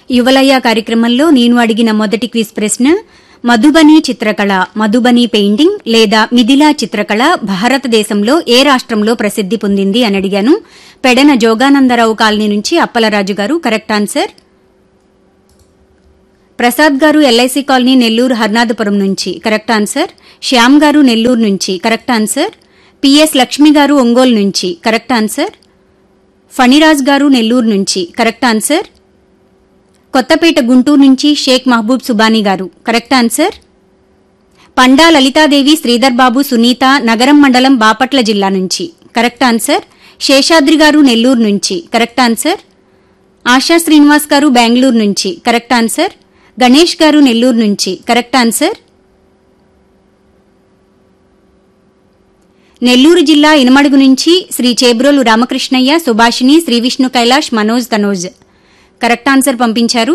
యువలయ కార్యక్రమంలో నేను అడిగిన మొదటి క్విజ్ ప్రశ్న మధుబని చిత్రకళ మధుబని పెయింటింగ్ లేదా మిథిలా చిత్రకళ భారతదేశంలో ఏ రాష్ట్రంలో ప్రసిద్ది పొందింది అని అడిగాను పెడన జోగానందరావు కాలనీ నుంచి అప్పలరాజు గారు కరెక్ట్ ఆన్సర్ ప్రసాద్ గారు ఎల్ఐసి కాలనీ నెల్లూరు హర్నాథపురం నుంచి కరెక్ట్ ఆన్సర్ శ్యామ్ గారు నెల్లూరు నుంచి కరెక్ట్ ఆన్సర్ పిఎస్ లక్ష్మి గారు ఒంగోలు నుంచి కరెక్ట్ ఆన్సర్ ఫణిరాజ్ గారు నెల్లూరు నుంచి కరెక్ట్ ఆన్సర్ కొత్తపేట గుంటూరు నుంచి షేక్ మహబూబ్ సుబానీ గారు కరెక్ట్ ఆన్సర్ పండా లలితాదేవి శ్రీధర్ బాబు సునీత నగరం మండలం బాపట్ల జిల్లా నుంచి కరెక్ట్ ఆన్సర్ శేషాద్రి గారు నెల్లూరు నుంచి కరెక్ట్ ఆన్సర్ ఆశా శ్రీనివాస్ గారు బెంగళూరు నుంచి కరెక్ట్ ఆన్సర్ గణేష్ గారు నెల్లూరు నుంచి కరెక్ట్ ఆన్సర్ నెల్లూరు జిల్లా ఇనమడుగు నుంచి శ్రీ చేబ్రోలు రామకృష్ణయ్య సుభాషిణి శ్రీ విష్ణు కైలాష్ మనోజ్ తనోజ్ కరెక్ట్ ఆన్సర్ పంపించారు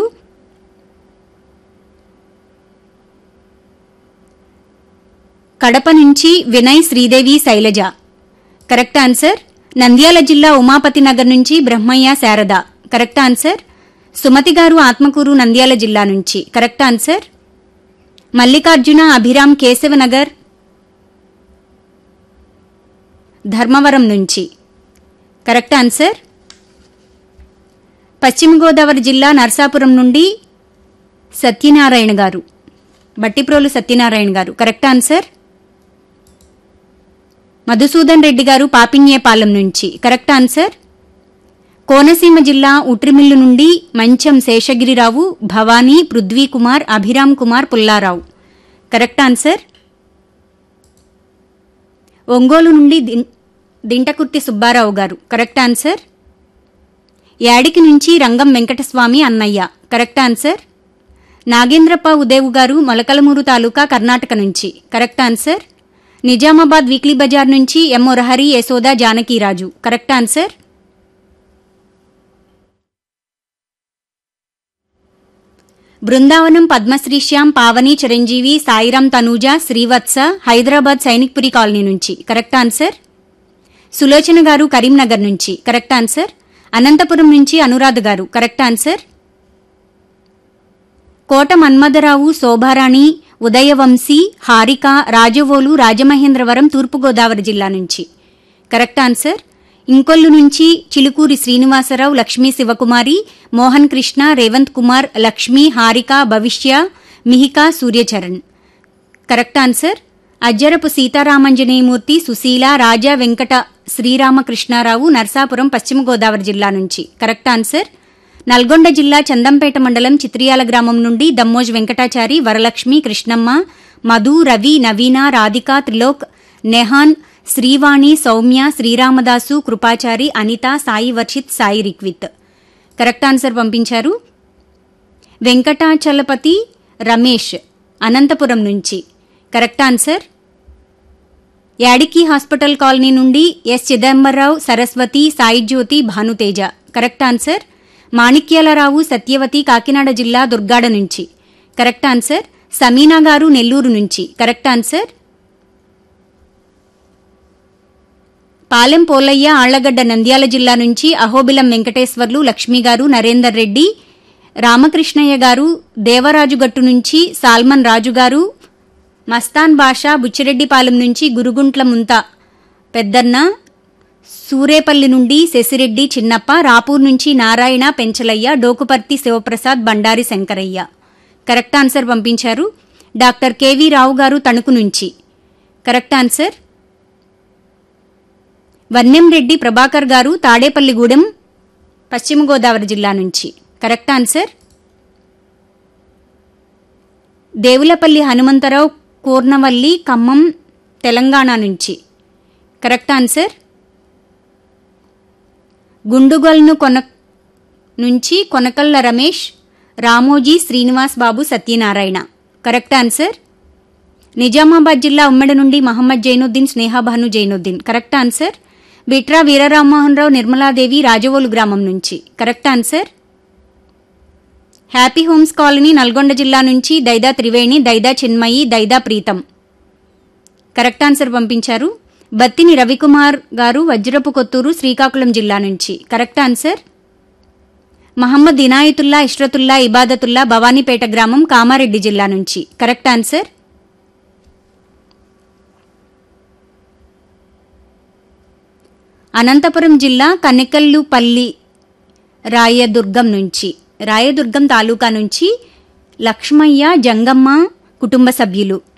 కడప నుంచి వినయ్ శ్రీదేవి శైలజ కరెక్ట్ ఆన్సర్ నంద్యాల జిల్లా ఉమాపతి నగర్ నుంచి బ్రహ్మయ్య శారద కరెక్ట్ ఆన్సర్ సుమతి గారు ఆత్మకూరు నంద్యాల జిల్లా నుంచి కరెక్ట్ ఆన్సర్ మల్లికార్జున అభిరామ్ కేశవనగర్ ధర్మవరం నుంచి కరెక్ట్ ఆన్సర్ పశ్చిమ గోదావరి జిల్లా నర్సాపురం నుండి సత్యనారాయణ గారు బట్టిప్రోలు సత్యనారాయణ గారు కరెక్ట్ ఆన్సర్ మధుసూదన్ రెడ్డి గారు పాపిన్యేపాలెం నుంచి కరెక్ట్ ఆన్సర్ కోనసీమ జిల్లా ఉట్రిమిల్లు నుండి మంచం శేషగిరిరావు భవానీ పృథ్వీ కుమార్ అభిరామ్ కుమార్ పుల్లారావు కరెక్ట్ ఆన్సర్ ఒంగోలు నుండి దిన్- దింటకుర్తి సుబ్బారావు గారు కరెక్ట్ ఆన్సర్ యాడికి నుంచి రంగం వెంకటస్వామి అన్నయ్య కరెక్ట్ ఆన్సర్ నాగేంద్రప్ప ఉదేవు గారు మొలకలమూరు తాలూకా కర్ణాటక నుంచి correct answer Nizamabad weekly Bazar నుంచి M Murahari Yashoda Janakiraju correct answer Brindavanam Padmasrishyam Pavani Chiranjeevi Sairam Tanuja Srivatsa Hyderabad Sainikpuri colony నుంచి కరెక్ట్ ఆన్సర్ సులోచన గారు కరీంనగర్ నుంచి కరెక్ట్ ఆన్సర్ అనంతపురం నుంచి అనురాధ గారు కరెక్ట్ ఆన్సర్ కోట మన్మథరావు శోభారాణి ఉదయవంశీ హారిక రాజవోలు రాజమహేంద్రవరం తూర్పుగోదావరి జిల్లా నుంచి కరెక్ట్ ఆన్సర్ ఇంకొల్లు నుంచి చిలుకూరి శ్రీనివాసరావు లక్ష్మీ శివకుమారి మోహన్ కృష్ణ రేవంత్ కుమార్ లక్ష్మి హారిక భవిష్య మిహికా సూర్యచరణ్ కరెక్ట్ ఆన్సర్ అజ్జరపు సీతారామంజనేయమూర్తి సుశీల రాజా వెంకట శ్రీరామకృష్ణారావు నర్సాపురం పశ్చిమ గోదావరి జిల్లా నుంచి కరెక్ట్ ఆన్సర్ నల్గొండ జిల్లా చందంపేట మండలం చిత్రియాల గ్రామం నుండి దమ్మోజ్ వెంకటాచారి వరలక్ష్మి కృష్ణమ్మ మధు రవి నవీన రాధిక త్రిలోక్ నెహాన్ శ్రీవాణి సౌమ్య శ్రీరామదాసు కృపాచారి అనిత సాయి వర్షిత్ సాయి రిక్విత్ కరెక్ట్ ఆన్సర్ పంపించారు వెంకటాచలపతి రమేష్ అనంతపురం నుంచి correct answer Yadiki hospital colony నుండి S Chidambararao Saraswathi Sai Jyothi Bhanuteja correct answer Manikyalarao Satyavathi Kakinada జిల్లా దుర్గాడ నుంచి కరెక్ట్ ఆన్సర్ సమీనా గారు నెల్లూరు నుంచి కరెక్ట్ ఆన్సర్ పాలెం పోలయ్య ఆళ్లగడ్డ నంద్యాల జిల్లా నుంచి అహోబిలం వెంకటేశ్వర్లు లక్ష్మి గారు నరేందర్ రెడ్డి రామకృష్ణయ్య గారు దేవరాజుగట్టు నుంచి సాల్మన్ రాజు గారు మస్తాన్ బాషా బుచ్చిరెడ్డిపాలెం నుంచి గురుగుంట్ల ముంత పెద్దన్న సూరేపల్లి నుండి శశిరెడ్డి చిన్నప్ప రాపూర్ నుంచి నారాయణ పెంచలయ్య డోకుపర్తి శివప్రసాద్ బండారి శంకరయ్య కరెక్ట్ ఆన్సర్ పంపించారు డాక్టర్ కెవి రావు గారు తణుకు నుంచి కరెక్ట్ ఆన్సర్ వన్నెం రెడ్డి ప్రభాకర్ గారు తాడేపల్లిగూడెం పశ్చిమ గోదావరి జిల్లా నుంచి కరెక్ట్ ఆన్సర్ దేవులపల్లి హనుమంతరావు కూర్నవల్లి ఖమ్మం తెలంగాణ నుంచి కరెక్ట్ ఆన్సర్ గుండుగల్ను కొన నుంచి కొనకల్ల రమేష్ రామోజీ శ్రీనివాస్ బాబు సత్యనారాయణ కరెక్ట్ ఆన్సర్ నిజామాబాద్ జిల్లా ఉమ్మడి నుండి మహమ్మద్ జైనుద్దీన్ స్నేహాభాను జైనుద్దీన్ కరెక్ట్ ఆన్సర్ బిట్రా వీరరామ్మోహన్ రావు నిర్మలాదేవి రాజవోలు గ్రామం నుంచి correct answer happy homes colony Nalgonda జిల్లా నుంచి దైదా త్రివేణి దైదా చిన్మయి దైదా ప్రీతం కరెక్ట్ ఆన్సర్ పంపించారు బత్తిని రవికుమార్ గారు వజ్రపు కొత్తూరు శ్రీకాకుళం జిల్లా నుంచి కరెక్ట్ ఆన్సర్ మహమ్మద్ ఇనాయతుల్లా ఇష్రతుల్లా ఇబాదతుల్లా భవానీపేట గ్రామం కామారెడ్డి జిల్లా నుంచి కరెక్ట్ ఆన్సర్ అనంతపురం జిల్లా కనెకల్లుపల్లి రాయదుర్గం నుంచి రాయదుర్గం తాలూకా నుంచి లక్ష్మయ్య జంగమ్మ కుటుంబ సభ్యులు